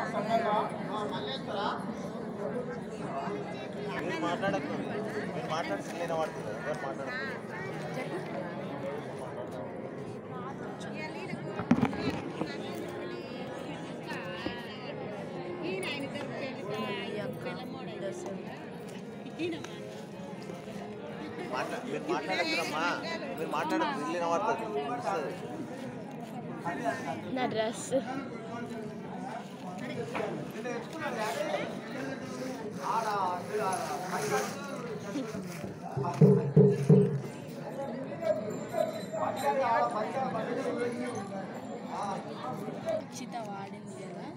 మీరు మాట్లాడకు మీరు మాట్లాడితే నేను వాడుతుంది ఎవరు మాట్లాడకు మాట్లా మీరు మాట్లాడకురమ్మా మీరు మాట్లాడకు ఇల్లు వినబడుతుంది తెలుస్తుంది నా డ్రెస్ చిత వాడింది కదా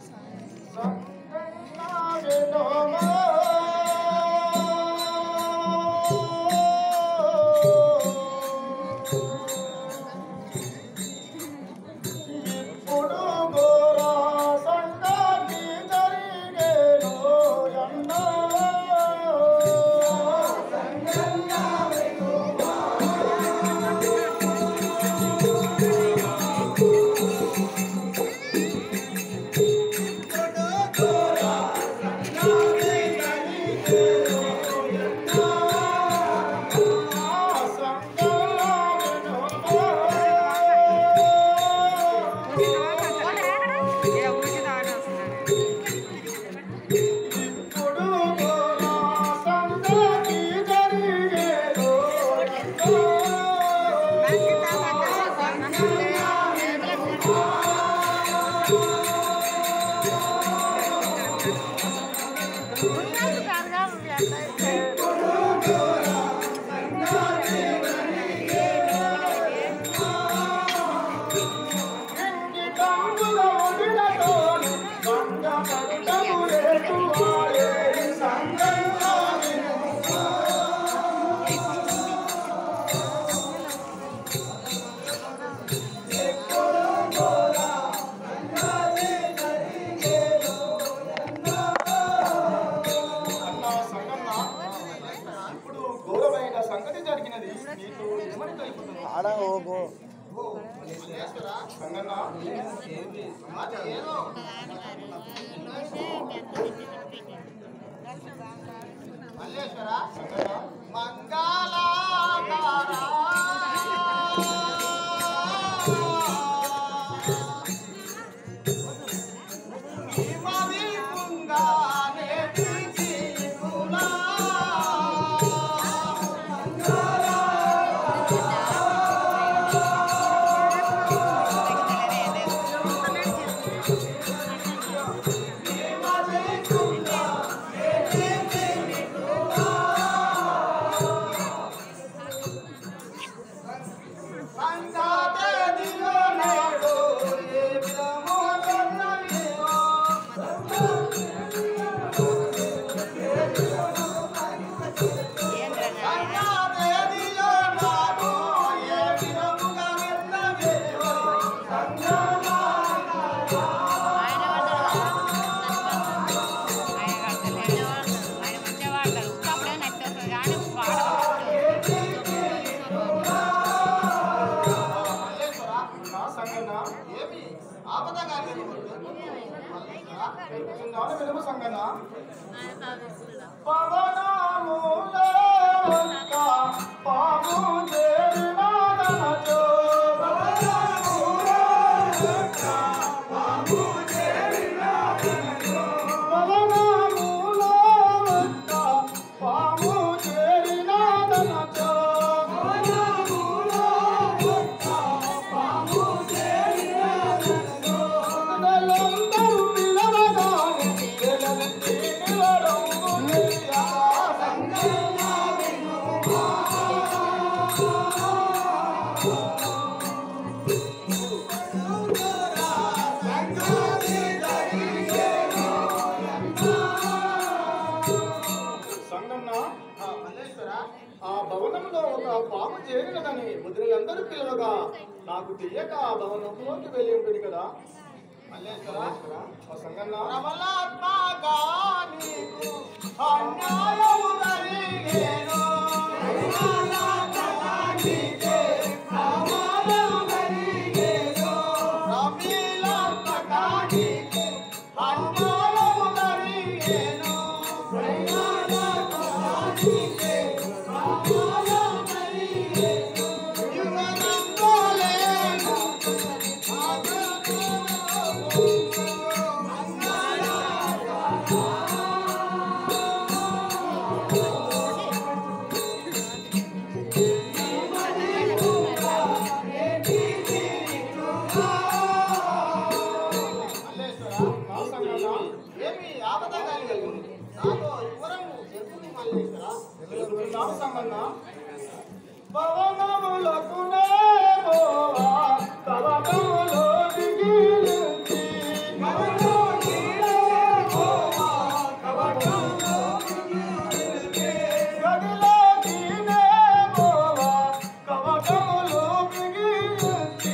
ఇప్పుడు ఘోరమైన సంగతి జరిగినది నీకు ఏమని తెలుపుతున్నావు ఆడ ఓగో సంగన్న నా సంగన్న ఏమి ఆపదగా తెలుపుతున్నాను వినుము సంగన్న సంగన్న ఆ భవనంలో ఒక పాము చేరినదని ముద్రలందరూ పిల్లలుగా నాకు తెలియక ఆ భవనంలోకి వెళ్ళి ఉంటుంది కదా మల్లేశ్వర ఆ సంగన్న ప్రబలాత్మగా నీకు అన్యాయము జరిగేను. ప్రబలాత్మగా నీకు అన్యాయము నా సంగన్నా ఏమి ఆపద కలిగదు నాతో వివరము చెప్పుని మల్లేశ్వరా నా సంగన్నా పవనములకునే పోవా తవకములో దిగిలించి గదిలోకినే పోవా కవకములో దిగిలించి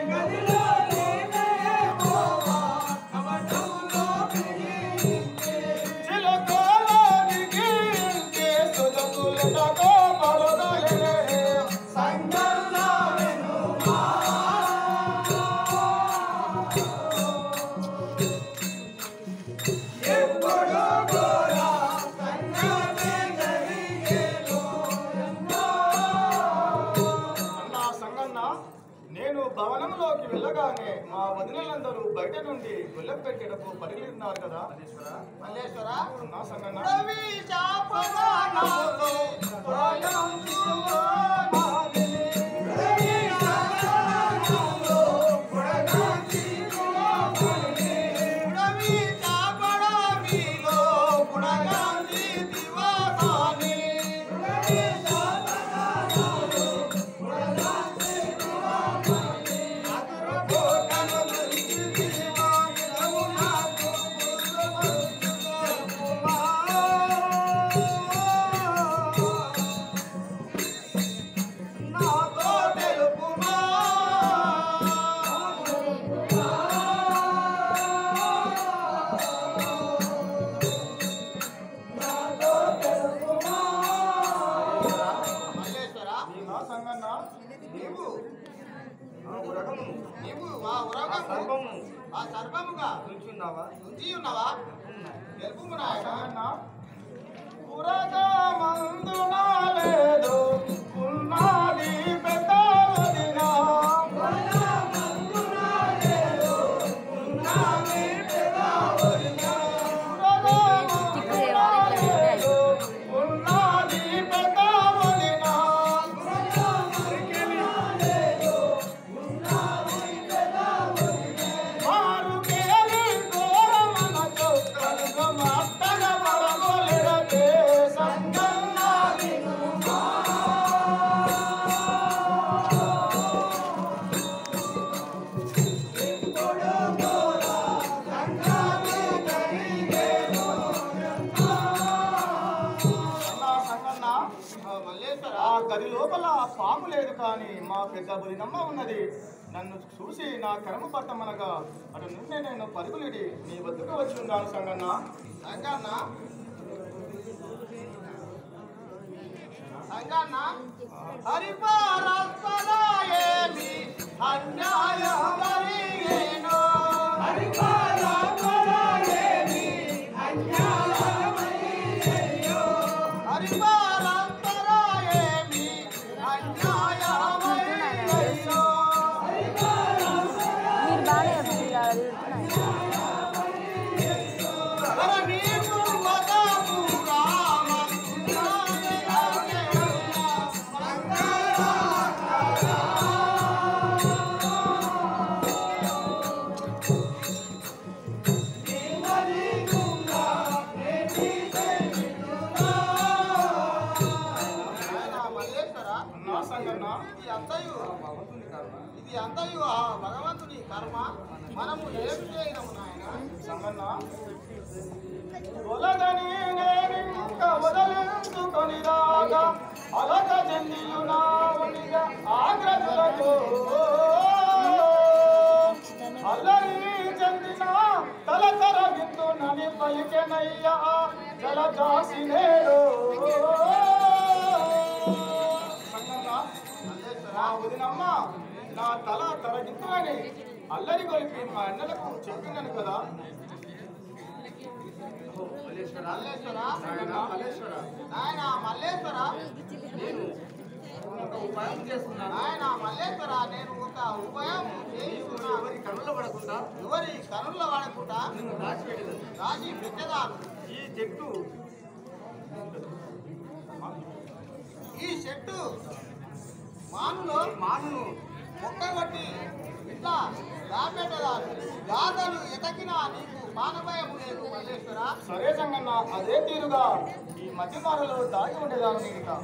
చిలకలోనికి ఇంకే సుధకులటతో పరదలే సంగన్నా అన్నా సంగన్న నేను భవనంలోకి వెళ్ళగానే మా వదినలందరూ బయట నుండి గొల్లెం పెట్టేటప్పుడు పరిగెడుతున్నారు కదా మల్లేశ్వరా నా సంగన్న రవి చాపదానాలు ప్రాయం చూడనాలి. రవి చాపదానాలు ప్రాయం చూడనాలి. రవి చాపడామిలో గుణగాంధీ దివాసాని. రవి చాపదానాలు గుణగాంధీ దివాసాని. అతడు కోటను నుంచి దివానిదము నాకు నాతో తెలుపుమా మల్లేశ్వరా నా సంగన్న నీవు ఆ ఉరగమును నీవు ఆ ఉరగము సర్వము ఆ సర్వముగా నుంచున్నావా ఉంచి ఉన్నవా తెలుపుము నాయన సంగన్న ఉరగమందున లేదు ఉన్నది పెద్ద వదినా ఉన్నది పెద్ద వదినా మారుకేలి ఘోరమన చొక్కలుగా మట్టగ పడగొలిడతే సంగన్నా వినుమా. అన్నా సంగన్నా ఆ మల్లేశ్వర ఆ గది లోపల పాము లేదు కానీ మా పెద్ద బుదినమ్మ ఉన్నది నన్ను చూసి నా కర్మ పట్టమనగా అటు నుండి నేను పరుగులిడి నీ వద్దకు వచ్చి ఉన్నాను సంగన్న సంగన్న సంగన్న హరిపారాత్మరాయేమి అన్యాయం జరిగేను హరిపారాత్మరాయేమి హరిపారాత్మరాయేమి అన్యాయమయ్యో మీరు బాగానే చెప్తున్నారు వర నీకు మదము రామ మల్లేశ్వర నా సంగన్న ఇది అంతయు ఇది అంతయు ఆ భగవంతుని కర్మ మనము ఏమి చేయడము నాయన సంగన్న వలదని నేనింక వదలించుకొని రాగా అలక చెందియునావునిగా ఆగ్రజులకు అల్లరి చెందిన తల తరగిందునని పలికెనయ్యా జల జాసినేడు సంగన్న నా వదినమ్మ నా తల తరగింతునని అల్లరి కొలిపి మా అన్నలకు చెప్పినాను కదా మల్లేశ్వర నాయన మల్లేశ్వర నాయన మల్లేశ్వర నేను ఒక ఉపాయం చేస్తున్నాను నాయన మల్లేశ్వర నేను ఒక ఉపాయం చేయిస్తున్నా ఎవరి కనుల పడకుండా ఎవరి కనుల్లో వాడకుండా నిన్ను దాచిపెట్టదు రాజీ పెట్టదాను ఈ చెట్టు ఈ చెట్టు మానులో మానును మొక్క కొట్టి ఇట్లా దాపెట్టదా గాథలు ఎతకినా నీకు మానభయం లేదు మల్లేశ్వర సరే సంగన్న అదే తీరుగా ఈ మధ్యమారులో దాగి ఉండేదాను నేను ఇక.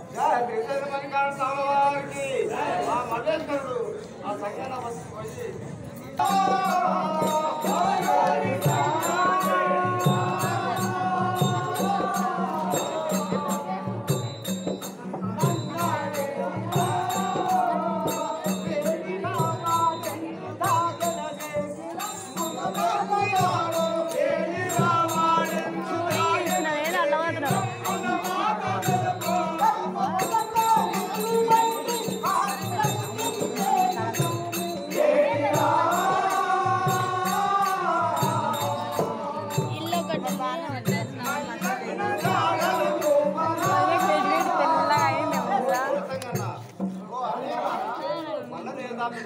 ఆ మల్లేశ్వరుడు ఆ సంగన వచ్చి నేను అల్లవద్దురా ఇల్లు ఒకటి బాగా తెల్లగా అయింది మళ్ళా నేను దాపి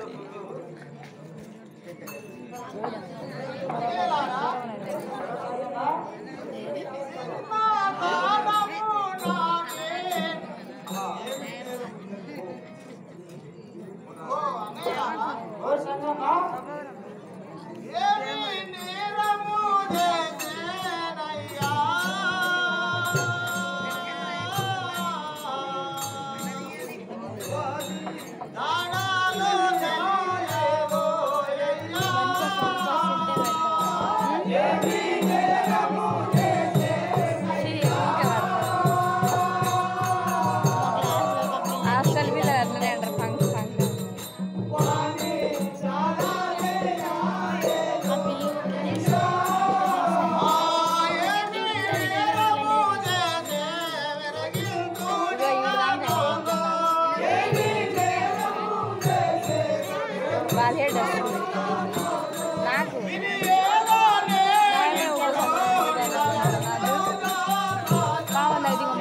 హాస్టల్ పిల్లలు అట్లనే అంటారు ఫంక్ ఫంక్ బాగా నాకు నానే కావాలి అది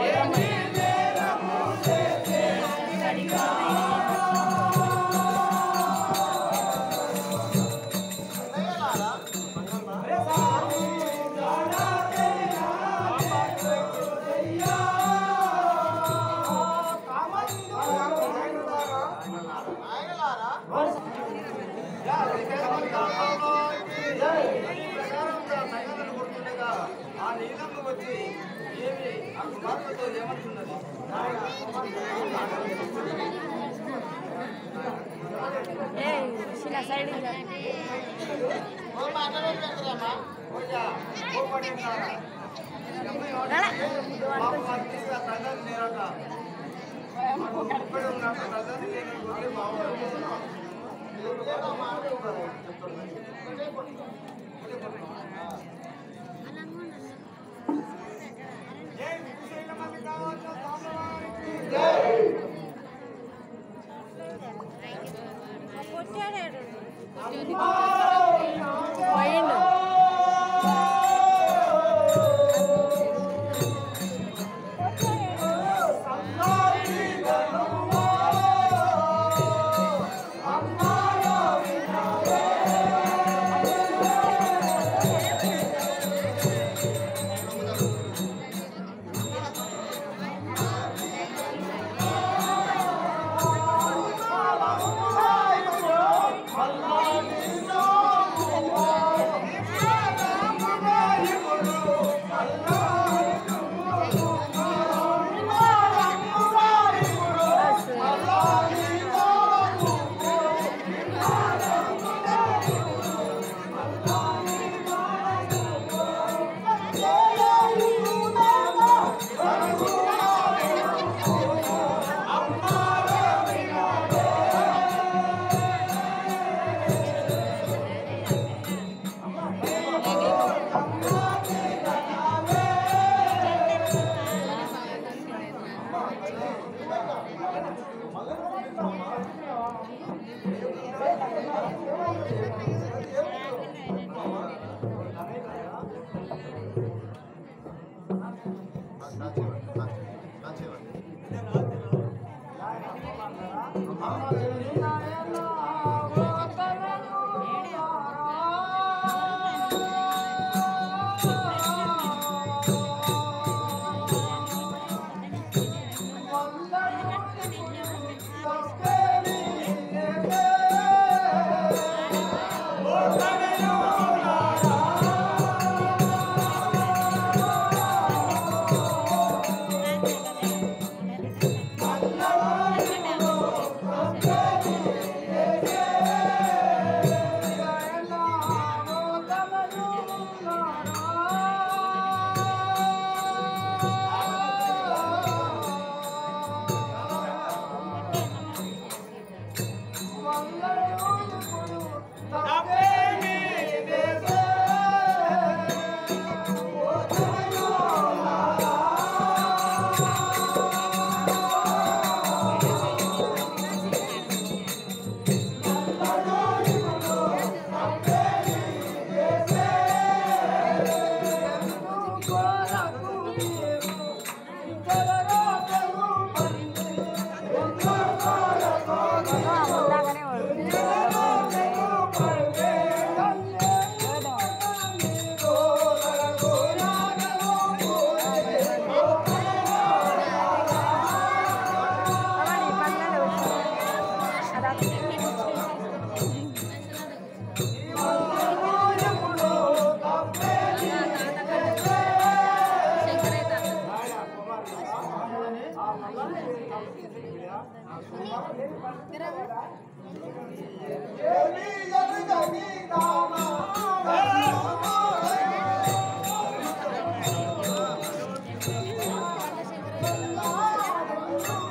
ఆ నీలమ్మ వచ్చి ఏమి ఆ కుమార్తెతో ఏమంటున్నది ఏ చిన్న సైడ్ పోయిండు ఆ ఆ